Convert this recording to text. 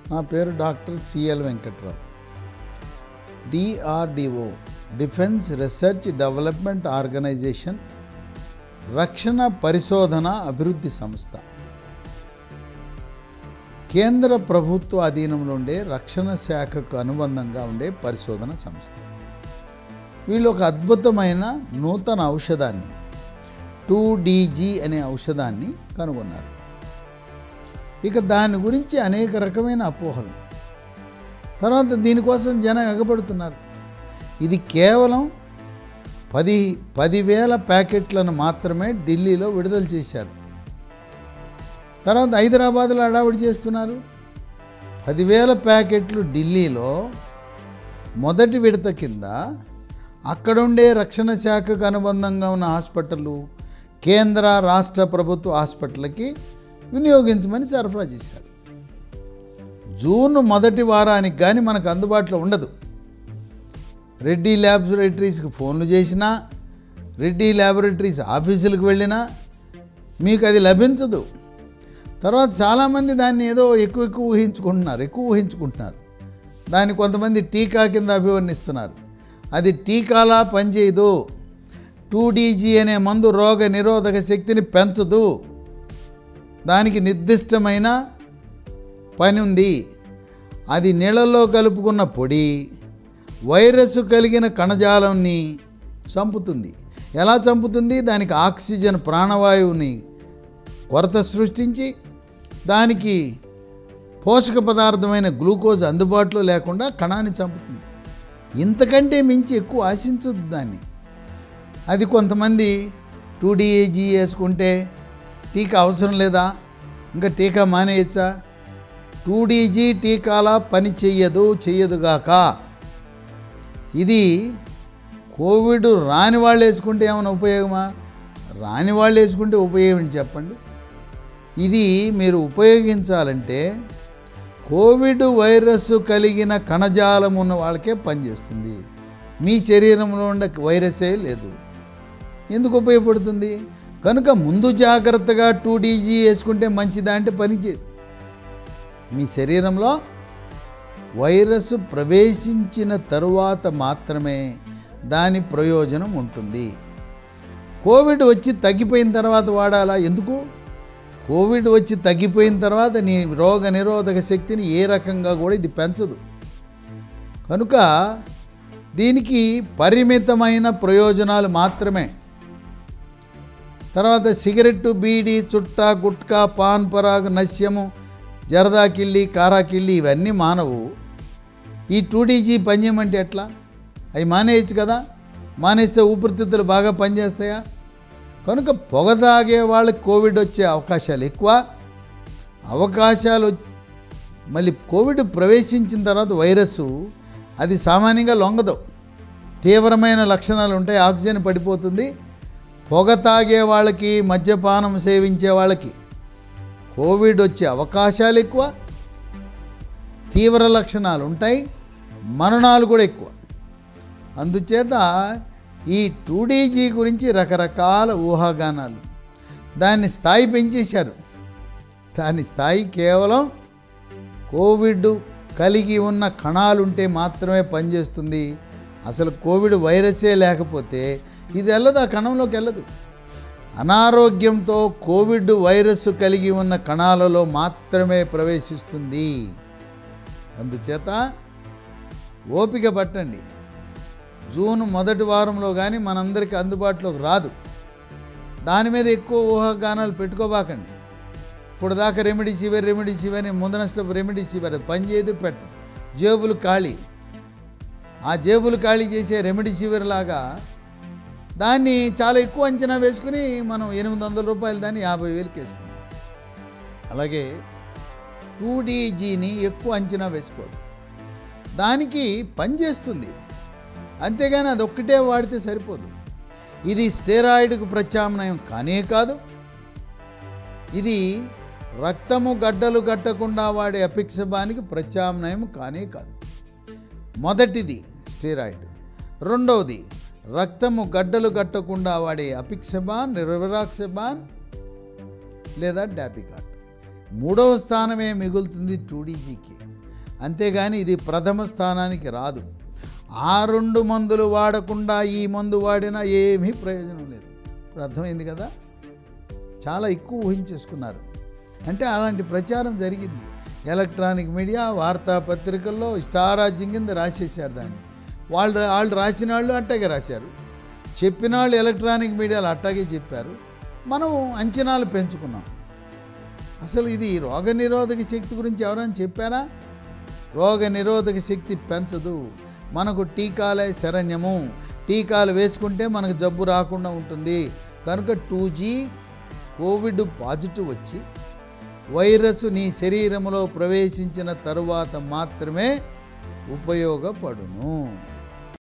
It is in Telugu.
నా పేరు doctor C L Venkatrao DRDO defence research development organisation రక్షణ పరిశోధన అభివృద్ధి సంస్థ కేంద్ర ప్రభుత్వ అధీనంలో ఉండే రక్షణ శాఖకు అనుబంధంగా ఉండే పరిశోధన సంస్థ వీళ్ళు ఒక అద్భుతమైన నూతన ఔషధాన్ని టూ డీజీ అనే ఔషధాన్ని కనుగొన్నారు ఇక దాని గురించి అనేక రకమైన అపోహలు తర్వాత దీనికోసం జనం ఎగబడుతున్నారు ఇది కేవలం పది పదివేల ప్యాకెట్లను మాత్రమే ఢిల్లీలో విడుదల చేశారు తర్వాత హైదరాబాద్లో హడావుడి చేస్తున్నారు పదివేల ప్యాకెట్లు ఢిల్లీలో మొదటి విడత కింద అక్కడుండే రక్షణ శాఖకు అనుబంధంగా ఉన్న హాస్పిటళ్ళు కేంద్ర రాష్ట్ర ప్రభుత్వ హాస్పిటల్కి వినియోగించమని సరఫరా చేశారు జూన్ మొదటి వారానికి కానీ మనకు అందుబాటులో ఉండదు రెడ్డి ల్యాబొరేటరీస్కి ఫోన్లు చేసినా రెడ్డి ల్యాబొరేటరీస్ ఆఫీసులకు వెళ్ళినా మీకు అది లభించదు తర్వాత చాలామంది దాన్ని ఏదో ఎక్కువ ఎక్కువ ఊహించుకుంటున్నారు ఎక్కువ ఊహించుకుంటున్నారు దాన్ని కొంతమంది టీకా కింద అభివర్ణిస్తున్నారు అది టీకాలా పనిచేయదు టూ డీజీ అనే మందు రోగ నిరోధక శక్తిని పెంచదు దానికి నిర్దిష్టమైన పని ఉంది అది నీళ్ళల్లో కలుపుకున్న పొడి వైరస్ కలిగిన కణజాలంని చంపుతుంది ఎలా చంపుతుంది దానికి ఆక్సిజన్ ప్రాణవాయువుని కొరత సృష్టించి దానికి పోషక పదార్థమైన గ్లూకోజ్ అందుబాటులో లేకుండా కణాన్ని చంపుతుంది ఇంతకంటే మించి ఎక్కువ ఆశించదు దాన్ని అది కొంతమంది టూ డిఏజీ వేసుకుంటే టీకా అవసరం లేదా ఇంకా టీకా మానేయచ్చా టూ డీజీ టీకాలా పని చెయ్యదు చెయ్యదుగాక ఇది కోవిడ్ రాని వాళ్ళు వేసుకుంటే ఏమైనా ఉపయోగమా రాని వాళ్ళు వేసుకుంటే ఉపయోగం ఏంటి చెప్పండి ఇది మీరు ఉపయోగించాలంటే కోవిడ్ వైరస్ కలిగిన కణజాలం ఉన్న వాళ్ళకే పనిచేస్తుంది మీ శరీరంలో ఉండే వైరసే లేదు ఎందుకు ఉపయోగపడుతుంది కనుక ముందు జాగ్రత్తగా టూ డీజీ వేసుకుంటే మంచిదా అంటే పనిచేయదు మీ శరీరంలో వైరస్ ప్రవేశించిన తరువాత మాత్రమే దాని ప్రయోజనం ఉంటుంది కోవిడ్ వచ్చి తగ్గిపోయిన తర్వాత వాడాలా ఎందుకు కోవిడ్ వచ్చి తగ్గిపోయిన తర్వాత నీ రోగ నిరోధక శక్తిని ఏ రకంగా కూడా ఇది పెంచదు కనుక దీనికి పరిమితమైన ప్రయోజనాలు మాత్రమే తర్వాత సిగరెట్టు బీడి చుట్ట గుట్కా పాన్ పరాగ్ నస్యము జరదా కిళ్ళి కారా కిళ్ళి ఇవన్నీ మానవు ఈ టూ డీజీ పనిచేయమంటే ఎట్లా అవి మానేయచ్చు కదా మానేస్తే ఊపిరితిత్తులు బాగా పనిచేస్తాయా కనుక పొగ తాగే వాళ్ళకి కోవిడ్ వచ్చే అవకాశాలు ఎక్కువ అవకాశాలు మళ్ళీ కోవిడ్ ప్రవేశించిన తర్వాత వైరస్ అది సామాన్యంగా లొంగదు తీవ్రమైన లక్షణాలు ఉంటాయి ఆక్సిజన్ పడిపోతుంది పొగ తాగే వాళ్ళకి మద్యపానం సేవించే వాళ్ళకి కోవిడ్ వచ్చే అవకాశాలు ఎక్కువ తీవ్ర లక్షణాలు ఉంటాయి మరణాలు కూడా ఎక్కువ అందుచేత ఈ టూ డీజీ గురించి రకరకాల ఊహాగానాలు దాన్ని స్థాయి పెంచేశారు దాని స్థాయి కేవలం కోవిడ్ కలిగి ఉన్న కణాలుంటే మాత్రమే పనిచేస్తుంది అసలు కోవిడ్ వైరసే లేకపోతే ఇది వెళ్ళదు ఆ కణంలోకి వెళ్ళదు అనారోగ్యంతో కోవిడ్ వైరస్ కలిగి ఉన్న కణాలలో మాత్రమే ప్రవేశిస్తుంది అందుచేత ఓపిక పట్టండి జూన్ మొదటి వారంలో కానీ మనందరికీ అందుబాటులోకి రాదు దాని మీద ఎక్కువ ఊహాగానాలు పెట్టుకోబాకండి ఇప్పుడు దాకా రెమెడీ సివర్ రెమెడీ సివర్ అని ముందనష్టపు రెమెడీ సివర్ పనిచేయదు పెట్టదు జేబులు ఖాళీ ఆ జేబులు ఖాళీ చేసే రెమెడీ సివర్ లాగా దాన్ని చాలా ఎక్కువ అంచనా వేసుకుని మనం ఎనిమిది వందల రూపాయలు దాన్ని యాభై వేలకి వేసుకున్నాం అలాగే టూ డీజీని ఎక్కువ అంచనా వేసుకోదు దానికి పనిచేస్తుంది అంతేగాని అది ఒక్కటే వాడితే సరిపోదు ఇది స్టెరాయిడ్కు ప్రత్యామ్నాయం కానే కాదు ఇది రక్తము గడ్డలు గట్టకుండా వాడే అపిక్సబానికి ప్రత్యామ్నాయం కానే కాదు మొదటిది స్టెరాయిడ్ రెండవది రక్తము గడ్డలు గట్టకుండా వాడే అపిక్సబాన్ రివరాక్సబాన్ లేదా డాపికాట్ మూడవ స్థానమే మిగులుతుంది టూ డీజీకి అంతేగాని ఇది ప్రథమ స్థానానికి రాదు ఆ రెండు మందులు వాడకుండా ఈ మందు వాడినా ఏమీ ప్రయోజనం లేదు ఇప్పుడు అర్థమైంది కదా చాలా ఎక్కువ ఊహించేసుకున్నారు అంటే అలాంటి ప్రచారం జరిగింది ఎలక్ట్రానిక్ మీడియా వార్తాపత్రికల్లో ఇష్టారాజ్యం కింద రాసేసారు దాన్ని వాళ్ళు వాళ్ళు రాసిన వాళ్ళు అట్టాగే రాశారు చెప్పిన వాళ్ళు ఎలక్ట్రానిక్ మీడియాలో అట్టాగే చెప్పారు మనం అంచనాలు పెంచుకున్నాం అసలు ఇది రోగ నిరోధక శక్తి గురించి ఎవరైనా చెప్పారా రోగ నిరోధక శక్తి పెంచదు మనకు టీకాలే శరణ్యము టీకాలు వేసుకుంటే మనకు జబ్బు రాకుండా ఉంటుంది కనుక టూ జీ కోవిడ్ పాజిటివ్ వచ్చి వైరస్ నీ శరీరంలో ప్రవేశించిన తరువాత మాత్రమే ఉపయోగపడును